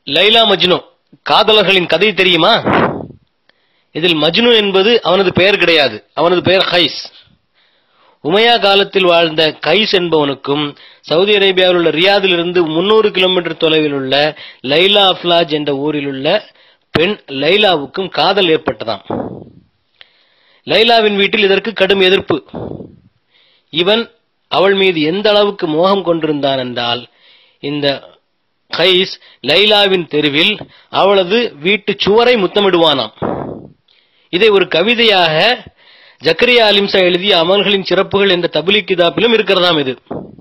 லைலா மஜ்னு காதலர்களின் கதை தெரியுமா இதில் மஜ்னு என்பது அவனது பெயர் கிடையாது அவனது பெயர் ஹைஸ் உமையா காலத்தில் வாழ்ந்த கைஸ் என்பவனுக்கும் சவுதி அரேபியாவில் உள்ள ரியாதிலிருந்து முன்னூறு கிலோமீட்டர் தொலைவில் உள்ள லைலா அஃப்லாஜ் என்ற ஊரில் உள்ள பெண் லைலாவுக்கும் காதல் ஏற்பட்டதாம் லைலாவின் வீட்டில் இதற்கு கடும் எதிர்ப்பு இவன் அவள் மீது எந்த அளவுக்கு மோகம் கொண்டிருந்தான் என்றால் இந்த கைஸ் லைலாவின் தெருவில் அவளது வீட்டு சுவரை முத்தமிடுவானாம் இதை ஒரு கவிதையாக ஜக்கரியா அலிம்சா எழுதிய அமல்களின் சிறப்புகள் என்ற தபிலி கிதாப்பிலும் இருக்கிறதாம் இது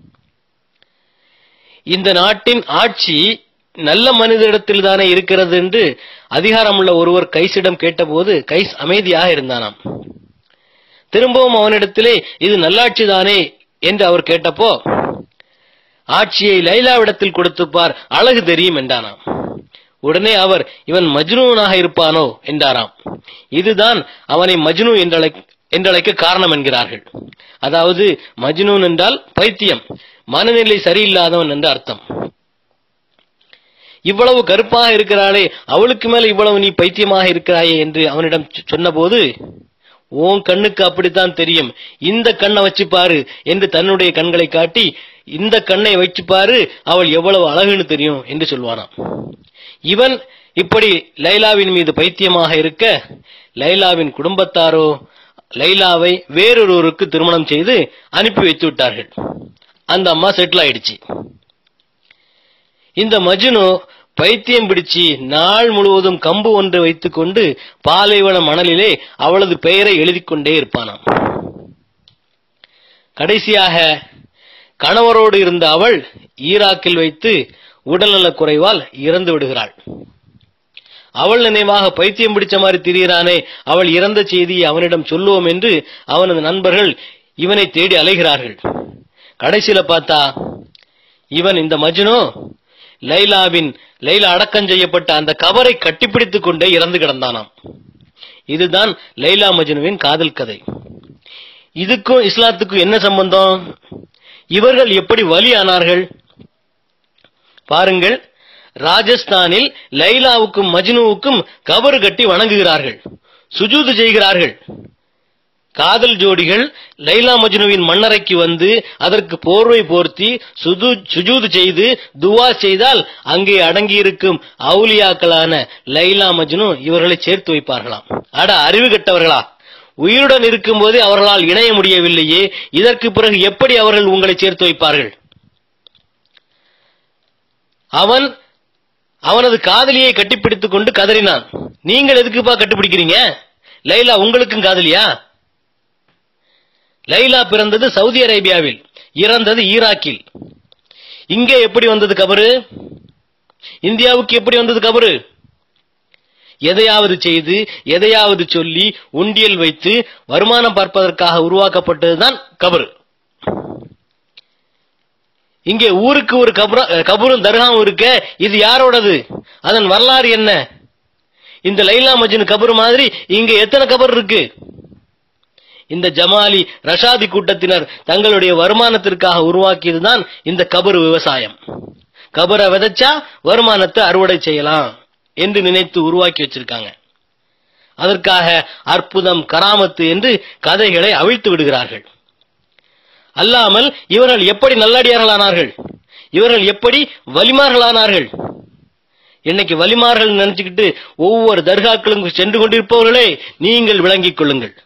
இந்த நாட்டின் ஆட்சி நல்ல மனிதரிடத்தில் தானே இருக்கிறது என்று அதிகாரமுள்ள ஒருவர் கைஸிடம் கேட்டபோது கைஸ் அமைதியாக இருந்தானாம் திரும்பவும் அவனிடத்திலே இது நல்லாட்சி தானே என்று அவர் கேட்டப்போ ஆட்சியை லைலாவிடத்தில் கொடுத்துப்பார் அழகு தெரியும் என்றானாம் உடனே அவர் இவன் மஜ்னூனாக இருப்பானோ என்றாராம் இதுதான் அவனை மஜ்னு என்றழை என்றழைக்க காரணம் என்கிறார்கள் அதாவது மஜ்னூன் என்றால் பைத்தியம் மனநிலை சரியில்லாதவன் என்று அர்த்தம் இவ்வளவு கருப்பாக இருக்கிறாளே அவளுக்கு மேல இவ்வளவு நீ பைத்தியமாக இருக்கிறாயே என்று அவனிடம் சொ- சொன்னபோது உன் கண்ணுக்கு அப்படித்தான் தெரியும் இந்த கண்ணை வச்சு பாரு என்று தன்னுடைய கண்களை காட்டி இந்த கண்ணை வச்சு பாரு அவள் எவ்வளவு அழகுன்னு தெரியும் என்று சொல்வானாம் இவன் இப்படி லைலாவின் மீது பைத்தியமாக இருக்க லைலாவின் குடும்பத்தாரோ லைலாவை வேறொருவருக்கு திருமணம் செய்து அனுப்பி வைத்து விட்டார்கள் அந்த அம்மா செட்டில் ஆயிடுச்சு இந்த மஜ்னு பைத்தியம் பிடிச்சு நாள் முழுவதும் கம்பு ஒன்று வைத்துக்கொண்டு பாலைவன மணலிலே அவளது பெயரை எழுதிக் கொண்டே இருப்பானாம் கடைசியாக கணவரோடு இருந்த அவள் ஈராக்கில் வைத்து உடல்நலக் குறைவால் இறந்து விடுகிறாள் அவள் நினைவாக பைத்தியம் பிடிச்ச மாதிரி திரியிறானே அவள் இறந்த செய்தியை அவனிடம் சொல்லுவோம் என்று அவனது நண்பர்கள் இவனை தேடி அலைகிறார்கள் கடைசியில பார்த்தா இவன் இந்த மஜ்னு லைலாவின் லைலா அடக்கம் செய்யப்பட்ட அந்த கவரை கட்டிப்பிடித்துக் கொண்டே இறந்து கிடந்தானாம் இதுதான் லைலா மஜ்னுவின் காதல் கதை இதுக்கும் இஸ்லாத்துக்கும் என்ன சம்பந்தம் இவர்கள் எப்படி வலி ஆனார்கள் பாருங்கள் ராஜஸ்தானில் லைலாவுக்கும் மஜ்னுவுக்கும் கபறு கட்டி வணங்குகிறார்கள் சுஜூது செய்கிறார்கள் காதல் ஜோடிகள் லைலா மஜ்னுவின் மண்ணறைக்கு வந்து அதற்கு போர்வை போர்த்தி சுது சுஜூது செய்து துவா செய்தால் அங்கே அடங்கியிருக்கும் அவுலியாக்களான லைலா மஜ்னு இவர்களை சேர்த்து வைப்பார்களாம் அட அறிவு கெட்டவர்களா உயிருடன் இருக்கும்போதே அவர்களால் இணைய முடியவில்லையே இதற்கு பிறகு எப்படி அவர்கள் உங்களை சேர்த்து வைப்பார்கள் அவன் அவனது காதலியை கட்டிப்பிடித்துக் கொண்டு கதறினான் நீங்கள் எதுக்குப்பா கட்டிப்பிடிக்கிறீங்க லைலா உங்களுக்கும் காதலியா லைலா பிறந்தது சவுதி அரேபியாவில் இறந்தது ஈராக்கில் இங்கே எப்படி வந்தது கபரு இந்தியாவுக்கு எப்படி வந்தது கபரு எதையாவது செய்து எதையாவது சொல்லி உண்டியல் வைத்து வருமானம் பார்ப்பதற்காக உருவாக்கப்பட்டதுதான் கபரு இங்கே ஊருக்கு ஒரு கபர கபரும் தர்காவும் இருக்க இது யாரோடது அதன் வரலாறு என்ன இந்த லைலா மஜ்னு கபர் மாதிரி இங்க எத்தனை கபர் இருக்கு இந்த ஜமாலி ரஷாதி கூட்டத்தினர் தங்களுடைய வருமானத்திற்காக உருவாக்கியதுதான் இந்த கபரு விவசாயம் கபரை விதைச்சா வருமானத்தை அறுவடை செய்யலாம் என்று நினைத்து உருவாக்கி வச்சிருக்காங்க அதற்காக அற்புதம் கராமத்து என்று கதைகளை அவிழ்த்து விடுகிறார்கள் அல்லாமல் இவர்கள் எப்படி நல்லடியார்களானார்கள் இவர்கள் எப்படி வலிமார்களானார்கள் இன்னைக்கு வலிமார்கள் நினைச்சுக்கிட்டு ஒவ்வொரு தர்காக்களும் சென்று கொண்டிருப்பவர்களே நீங்கள் விளங்கிக் கொள்ளுங்கள்